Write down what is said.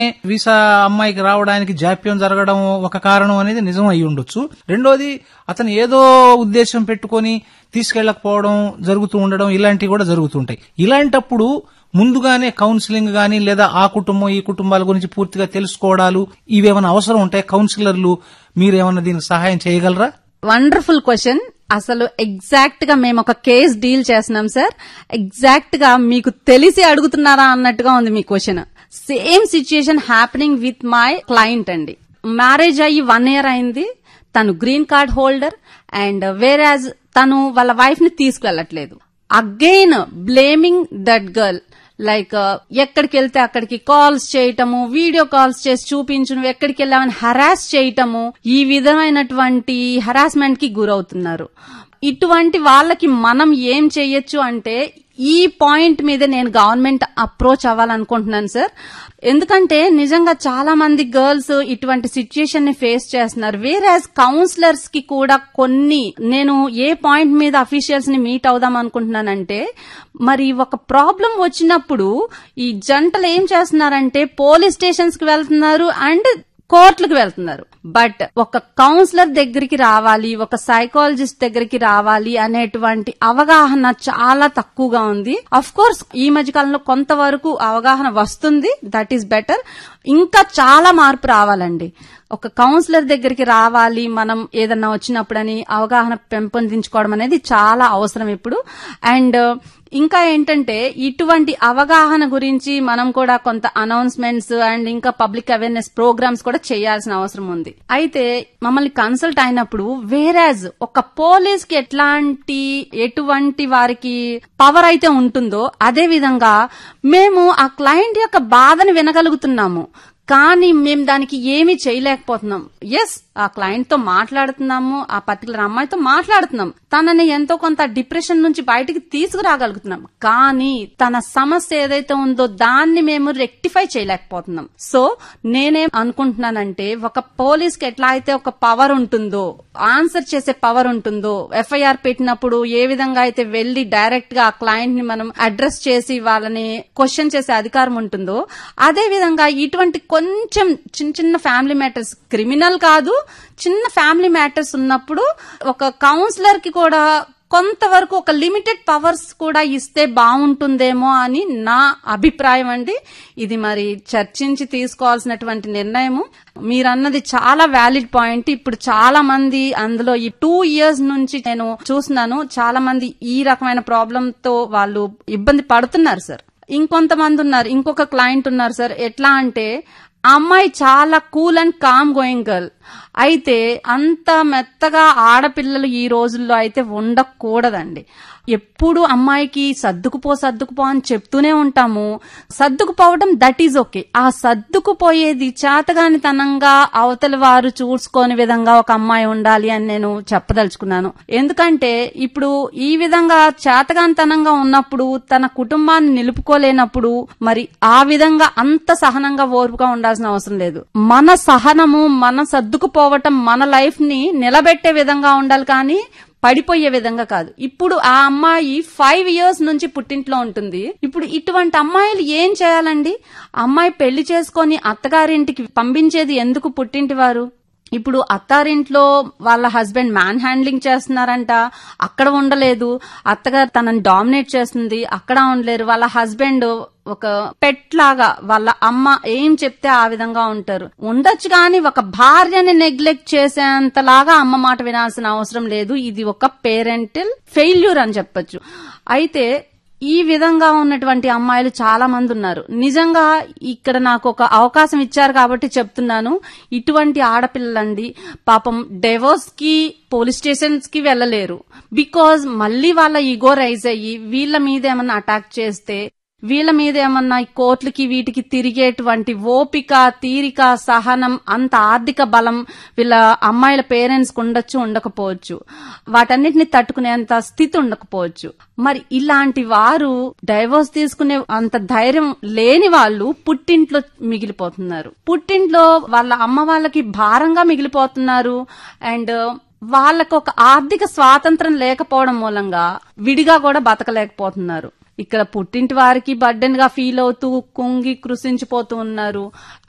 visa అమ్మాయికి రావడానికి జాప్యం జరగడం ఒక కారణం అనేది నిజం అయి ఉండొచ్చు రెండోది అతను ఏదో ఉద్దేశం పెట్టుకొని తీసుకెళ్లకపోవడం జరుగుతూ ఉండడం ఇలాంటివి కూడా జరుగుతుంటాయి ఇలాంటప్పుడు ముందుగానే కౌన్సిలింగ్ గాని లేదా ఆ కుటుంబం ఈ కుటుంబాల గురించి పూర్తిగా తెలుసుకోవడాలు ఇవేమైనా అవసరం ఉంటాయి కౌన్సిలర్లు మీరేమన్నా దీనికి సహాయం చేయగలరా వండర్ఫుల్ క్వశ్చన్ అసలు ఎగ్జాక్ట్ గా మేము ఒక కేస్ డీల్ చేస్తున్నాం సార్ ఎగ్జాక్ట్ గా మీకు తెలిసి అడుగుతున్నారా అన్నట్టుగా ఉంది మీ question same situation happening with my client అండి మ్యారేజ్ అయ్యి వన్ ఇయర్ అయింది తను green card holder and whereas తను వాళ్ళ వైఫ్ ని తీసుకువెళ్ళట్లేదు again blaming that girl like ఎక్కడికి వెళ్తే అక్కడికి కాల్స్ చేయటము వీడియో కాల్స్ చేసి చూపించు నువ్వు ఎక్కడికి వెళ్ళావని హరాస్ చేయటము ఈ విధమైనటువంటి హరాస్మెంట్ కి గురవుతున్నారు ఇటువంటి వాళ్ళకి మనం ఏం చెయ్యొచ్చు అంటే ఈ పాయింట్ మీద నేను గవర్నమెంట్ అప్రోచ్ అవ్వాలనుకుంటున్నాను సార్ ఎందుకంటే నిజంగా చాలా మంది గర్ల్స్ ఇటువంటి సిచ్యుయేషన్ ని ఫేస్ చేస్తున్నారు వేరాజ్ కౌన్సిలర్స్ కి కూడా కొన్ని నేను ఏ పాయింట్ మీద అఫీషియల్స్ ని మీట్ అవుదాం అనుకుంటున్నానంటే మరి ఒక ప్రాబ్లం వచ్చినప్పుడు ఈ జంటలు ఏం చేస్తున్నారంటే పోలీస్ స్టేషన్స్ కి వెళ్తున్నారు అండ్ కోర్టులకు వెళ్తున్నారు బట్ ఒక కౌన్సిలర్ దగ్గరికి రావాలి ఒక సైకాలజిస్ట్ దగ్గరికి రావాలి అనేటువంటి అవగాహన చాలా తక్కువగా ఉంది అఫ్ కోర్స్ ఈ మధ్య కాలంలో కొంతవరకు అవగాహన వస్తుంది దట్ ఈస్ బెటర్ ఇంకా చాలా మార్పు రావాలండి ఒక కౌన్సిలర్ దగ్గరికి రావాలి మనం ఏదన్నా వచ్చినప్పుడని అవగాహన పెంపొందించుకోవడం అనేది చాలా అవసరం ఇప్పుడు అండ్ ఇంకా ఏంటంటే ఇటువంటి అవగాహన గురించి మనం కూడా కొంత అనౌన్స్మెంట్స్ అండ్ ఇంకా పబ్లిక్ అవేర్నెస్ ప్రోగ్రామ్స్ కూడా చేయాల్సిన అవసరం ఉంది అయితే మమ్మల్ని కన్సల్ట్ అయినప్పుడు వేరాజ్ ఒక పోలీస్ కి ఎట్లాంటి ఎటువంటి వారికి పవర్ అయితే ఉంటుందో అదే విధంగా మేము ఆ క్లయింట్ యొక్క బాధని వినగలుగుతున్నాము కానీ మేము దానికి ఏమీ చేయలేకపోతున్నాం ఎస్ ఆ క్లయింట్ తో మాట్లాడుతున్నాము ఆ పర్టికులర్ అమ్మాయితో మాట్లాడుతున్నాం తనని ఎంతో కొంత డిప్రెషన్ నుంచి బయటికి తీసుకురాగలుగుతున్నాం కానీ తన సమస్య ఏదైతే ఉందో దాన్ని మేము రెక్టిఫై చేయలేకపోతున్నాం సో నేనేం అనుకుంటున్నానంటే ఒక పోలీస్ కి ఎట్లా అయితే ఒక పవర్ ఉంటుందో ఆన్సర్ చేసే పవర్ ఉంటుందో ఎఫ్ఐఆర్ పెట్టినప్పుడు ఏ విధంగా అయితే వెళ్లి డైరెక్ట్ గా ఆ క్లయింట్ ని మనం అడ్రస్ చేసి వాళ్ళని క్వశ్చన్ చేసే అధికారం ఉంటుందో అదే విధంగా ఇటువంటి కొంచెం చిన్న చిన్న ఫ్యామిలీ మ్యాటర్స్ క్రిమినల్ కాదు చిన్న ఫ్యామిలీ మ్యాటర్స్ ఉన్నప్పుడు ఒక కౌన్సిలర్ కి కూడా కొంతవరకు ఒక లిమిటెడ్ పవర్స్ కూడా ఇస్తే బాగుంటుందేమో అని నా అభిప్రాయం అండి ఇది మరి చర్చించి తీసుకోవాల్సినటువంటి నిర్ణయము మీరన్నది చాలా వ్యాలిడ్ పాయింట్ ఇప్పుడు చాలా మంది అందులో ఈ టూ ఇయర్స్ నుంచి నేను చూస్తున్నాను చాలా మంది ఈ రకమైన ప్రాబ్లం తో వాళ్ళు ఇబ్బంది పడుతున్నారు సార్ ఇంకొంతమంది ఉన్నారు ఇంకొక క్లయింట్ ఉన్నారు సార్ ఎట్లా అంటే ఆ అమ్మాయి చాలా cool and calm going girl అయితే అంత మెత్తగా ఆడపిల్లలు ఈ రోజుల్లో అయితే ఉండకూడదండి ఎప్పుడు అమ్మాయికి సర్దుకుపో సర్దుకుపో అని చెప్తూనే ఉంటాము సర్దుకుపోవడం దట్ ఈజ్ ఓకే ఆ సర్దుకుపోయేది చేతగానితనంగా అవతల వారు చూసుకోని విధంగా ఒక అమ్మాయి ఉండాలి అని నేను చెప్పదలుచుకున్నాను ఎందుకంటే ఇప్పుడు ఈ విధంగా చేతగానితనంగా ఉన్నప్పుడు తన కుటుంబాన్ని నిలుపుకోలేనప్పుడు మరి ఆ విధంగా అంత సహనంగా ఓర్పుగా ఉండాల్సిన అవసరం లేదు మన సహనము మన సర్దుకుపోవటం మన లైఫ్ ని నిలబెట్టే విధంగా ఉండాలి కానీ పడిపోయే విధంగా కాదు ఇప్పుడు ఆ అమ్మాయి ఫైవ్ ఇయర్స్ నుంచి పుట్టింట్లో ఉంటుంది ఇప్పుడు ఇటువంటి అమ్మాయిలు ఏం చేయాలండి అమ్మాయి పెళ్లి చేసుకొని అత్తగారింటికి పంపించేది ఎందుకు పుట్టింటి వారు ఇప్పుడు అత్తారింట్లో వాళ్ళ హస్బెండ్ మ్యాన్ హ్యాండ్లింగ్ చేస్తున్నారంట అక్కడ ఉండలేదు అత్తగారు తనని డామినేట్ చేస్తుంది అక్కడ ఉండలేరు వాళ్ళ హస్బెండ్ ఒక పెట్ లాగా వాళ్ళ అమ్మ ఏం చెప్తే ఆ విధంగా ఉంటారు ఉండొచ్చు కానీ ఒక భార్యని నెగ్లెక్ట్ చేసేంతలాగా అమ్మ మాట వినాల్సిన అవసరం లేదు ఇది ఒక పేరెంటల్ ఫెయిల్యూర్ అని చెప్పొచ్చు అయితే ఈ విధంగా ఉన్నటువంటి అమ్మాయిలు చాలా మంది ఉన్నారు నిజంగా ఇక్కడ నాకు ఒక అవకాశం ఇచ్చారు కాబట్టి చెప్తున్నాను ఇటువంటి ఆడపిల్లలండి పాపం డెవోర్స్ కి పోలీస్ స్టేషన్స్ కి వెళ్ళలేరు బికాజ్ మళ్ళీ వాళ్ళ ఈగో రైజ్ అయ్యి వీళ్ళ మీద ఏమన్నా అటాక్ చేస్తే వీళ్ళ మీద ఏమన్నా ఈ కోర్టులకి వీటికి తిరిగేటువంటి ఓపిక తీరిక సహనం అంత ఆర్థిక బలం వీళ్ళ అమ్మాయిల పేరెంట్స్ ఉండొచ్చు ఉండకపోవచ్చు వాటన్నిటిని తట్టుకునేంత స్థితి ఉండకపోవచ్చు మరి ఇలాంటి వారు డైవోర్స్ తీసుకునే అంత ధైర్యం లేని వాళ్ళు పుట్టింట్లో మిగిలిపోతున్నారు పుట్టింట్లో వాళ్ళ అమ్మ వాళ్ళకి భారంగా మిగిలిపోతున్నారు అండ్ వాళ్ళకు ఒక ఆర్థిక స్వాతంత్రం లేకపోవడం మూలంగా విడిగా కూడా బతకలేకపోతున్నారు ఇక్కడ పుట్టింటి వారికి బర్డెన్ గా ఫీల్ అవుతూ కుంగి కృషించిపోతూ ఉన్నారు